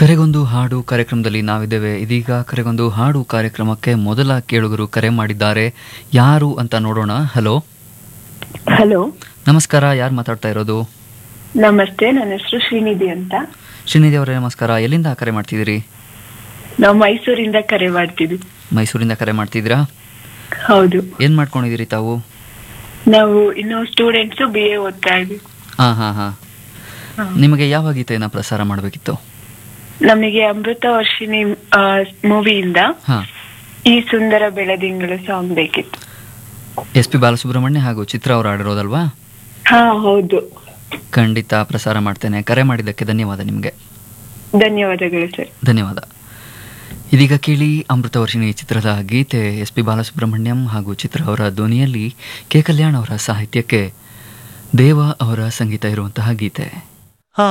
ಕರೆಗೊಂದು ಹಾಡು ಕಾರ್ಯಕ್ರಮದಲ್ಲಿ ನಾವಿದ್ದೇವೆ ಇದೀಗ ಕರೆಗೊಂದು ಹಾಡು ಕಾರ್ಯಕ್ರಮಕ್ಕೆ ಮೊದಲ ಕೇಳುಗರು ಕರೆ ಮಾಡಿದ್ದಾರೆ ಯಾರು ಅಂತ ನೋಡೋಣ ಹಲೋ ಹಲೋ ನಮಸ್ಕಾರ ಯಾರು ಮಾತಾಡ್ತಾ ಇರೋದು ನಮಸ್ತೆ ನನ್ನ ಹೆಸರು ಶ್ರೀನಿಧಿ ಅಂತ ಶ್ರೀನಿಧಿ ಅವರೇ ನಮಸ್ಕಾರ ಎಲ್ಲಿಂದ ಕರೆ ಮಾಡ್ತಿದ್ದೀರಿ ನಾವು ಮೈಸೂರಿಂದ ಕರೆ ಮಾಡ್ತಿದ್ವಿ ಮೈಸೂರಿಂದ ಕರೆ ಮಾಡ್ತಿದ್ದೀರಾ ಹೌದು ಏನ್ ಮಾಡ್ಕೊಂಡಿದ್ದೀರಿ ತಾವು ನಾವು ಇನ್ನು ಸ್ಟೂಡೆಂಟ್ಸ್ ಬಿ ಎ ಓದ್ತಾ ಇದ್ವಿ ಹಾ ಹಾ ಹಾ ನಿಮಗೆ ಯಾವ ಗೀತೆಯನ್ನ ಪ್ರಸಾರ ಮಾಡಬೇಕಿತ್ತು ನಮಗೆ ಅಮೃತ ವರ್ಷಿಣಿ ಮೂವಿಯಿಂದ ಹಾ ಈ ಸುಂದರ ಬೆಳದಿಂಗಳು ಸಾಂಗ್ ಬೇಕಿತ್ತು ಎಸ್ ಪಿ ಬಾಲಸುಬ್ರಹ್ಮಣ್ಯ ಹಾಗೂ ಚಿತ್ರ ಅವರು ಆಡಿರೋದಲ್ವಾ ಹಾ ಹೌದು ಖಂಡಿತ ಪ್ರಸಾರ ಮಾಡ್ತೇನೆ ಕರೆ ಮಾಡಿದ್ದಕ್ಕೆ ಧನ್ಯವಾದ ನಿಮಗೆ ಧನ್ಯವಾದಗಳು ಸರ್ ಧನ್ಯವಾದ ಇದೀಗ ಕೇಳಿ ಅಮೃತ ವರ್ಷಿಣಿ ಚಿತ್ರದ ಗೀತೆ ಎಸ್ ಪಿ ಬಾಲಸುಬ್ರಹ್ಮಣ್ಯಂ ಹಾಗೂ ಚಿತ್ರ ಅವರ ಧ್ವನಿಯಲ್ಲಿ ಕೆ ಕಲ್ಯಾಣ್ ಅವರ ಸಾಹಿತ್ಯಕ್ಕೆ ದೇವ ಅವರ ಸಂಗೀತ ಇರುವಂತಹ ಗೀತೆ